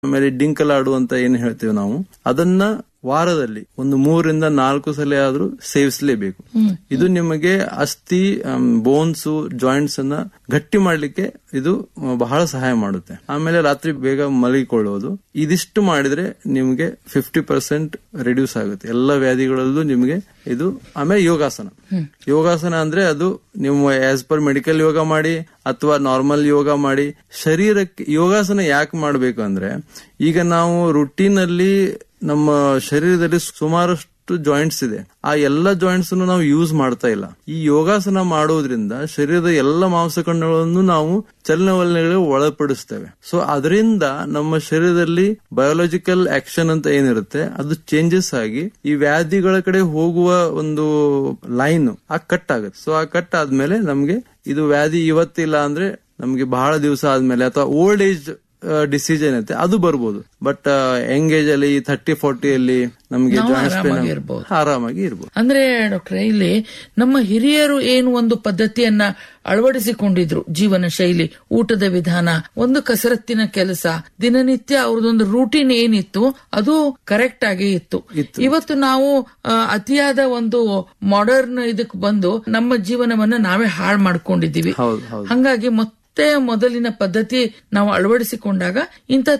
ಆಮೇಲೆ ಡಿಂಕಲಾಡು ಅಂತ ಏನ್ ಹೇಳ್ತೀವಿ ನಾವು ಅದನ್ನ ವಾರದಲ್ಲಿ ಒಂದು ಮೂರರಿಂದ ನಾಲ್ಕು ಸಲ ಆದ್ರೂ ಸೇವಿಸಲೇಬೇಕು ಇದು ನಿಮಗೆ ಅಸ್ಥಿ ಬೋನ್ಸ್ ಜಾಯಿಂಟ್ಸ್ ಅನ್ನ ಗಟ್ಟಿ ಮಾಡ್ಲಿಕ್ಕೆ ಇದು ಆ, ಬಹಳ ಸಹಾಯ ಮಾಡುತ್ತೆ ಆಮೇಲೆ ರಾತ್ರಿ ಬೇಗ ಮಲಗಿಕೊಳ್ಳೋದು ಇದಿಷ್ಟು ಮಾಡಿದ್ರೆ ನಿಮಗೆ ಫಿಫ್ಟಿ ಪರ್ಸೆಂಟ್ ರಿಡ್ಯೂಸ್ ಆಗುತ್ತೆ ಎಲ್ಲ ವ್ಯಾಧಿಗಳಲ್ಲೂ ನಿಮಗೆ ಇದು ಆಮೇಲೆ ಯೋಗಾಸನ ಯೋಗಾಸನ ಅಂದ್ರೆ ಅದು ನೀವು ಆಸ್ ಪರ್ ಮೆಡಿಕಲ್ ಯೋಗ ಮಾಡಿ ಅಥವಾ ನಾರ್ಮಲ್ ಯೋಗ ಮಾಡಿ ಶರೀರಕ್ಕೆ ಯೋಗಾಸನ ಯಾಕೆ ಮಾಡ್ಬೇಕು ಅಂದ್ರೆ ಈಗ ನಾವು ರುಟೀನ್ ಅಲ್ಲಿ ನಮ್ಮ ಶರೀರದಲ್ಲಿ ಸುಮಾರಷ್ಟು ಜಾಯಿಂಟ್ಸ್ ಇದೆ ಆ ಎಲ್ಲ ಜಾಯಿಂಟ್ಸ್ ನಾವು ಯೂಸ್ ಮಾಡ್ತಾ ಇಲ್ಲ ಈ ಯೋಗಾಸನ ಮಾಡೋದ್ರಿಂದ ಶರೀರದ ಎಲ್ಲ ಮಾಂಸಖಂಡಗಳನ್ನು ನಾವು ಚಲನವಲನಗಳಿಗೆ ಒಳಪಡಿಸ್ತೇವೆ ಸೊ ಅದರಿಂದ ನಮ್ಮ ಶರೀರದಲ್ಲಿ ಬಯೋಲಾಜಿಕಲ್ ಆಕ್ಷನ್ ಅಂತ ಏನಿರುತ್ತೆ ಅದು ಚೇಂಜಸ್ ಆಗಿ ಈ ವ್ಯಾಧಿಗಳ ಕಡೆ ಹೋಗುವ ಒಂದು ಲೈನ್ ಆ ಕಟ್ ಆಗುತ್ತೆ ಸೊ ಆ ಕಟ್ ಆದ್ಮೇಲೆ ನಮ್ಗೆ ಇದು ವ್ಯಾಧಿ ಇವತ್ತಿಲ್ಲ ಅಂದ್ರೆ ನಮ್ಗೆ ಬಹಳ ದಿವಸ ಆದ್ಮೇಲೆ ಅಥವಾ ಓಲ್ಡ್ ಏಜ್ ಡಿಸೀಸ್ ಏನೈತೆ ಅದು ಬರ್ಬೋದು ಬಟ್ ಯಂಗ್ ಏಜ್ ಅಲ್ಲಿ ಥರ್ಟಿ ಫೋರ್ಟಿ ಅಲ್ಲಿ ನಮ್ಗೆ ನಾವು ಜಾಯಿಂಟ್ಸ್ ಆರಾಮಾಗಿ ಇರ್ಬೋದು. ಆರಾಮಾಗಿ ಇರ್ಬೋದು ಅಂದ್ರೆ ಡಾಕ್ಟ್ರೆ ಇಲ್ಲಿ ನಮ್ಮ ಹಿರಿಯರು ಏನು ಒಂದು ಪದ್ಧತಿಯನ್ನ ಅಳವಡಿಸಿಕೊಂಡಿದ್ರು ಜೀವನ ಶೈಲಿ ಊಟದ ವಿಧಾನ ಒಂದು ಕಸರತ್ತಿನ ಕೆಲಸ ದಿನನಿತ್ಯ ಅವ್ರದೊಂದು ರೂಟೀನ್ ಏನಿತ್ತು ಅದು ಕರೆಕ್ಟ್ ಆಗಿ ಇತ್ತು ಇವತ್ತು ನಾವು ಆ, ಅತಿಯಾದ ಒಂದು ಮಾಡರ್ನ್ ಇದಕ್ ಬಂದು ನಮ್ಮ ಜೀವನವನ್ನ ನಾವೇ ಹಾಳು ಮಾಡ್ಕೊಂಡಿದ್ದೀವಿ ಹೌದು ಹೌದು ಹಂಗಾಗಿ ಮತ್ತೆ ಮೊದಲಿನ ಪದ್ಧತಿ ನಾವು ಅಳವಡಿಸಿಕೊಂಡಾಗ ಇಂಥ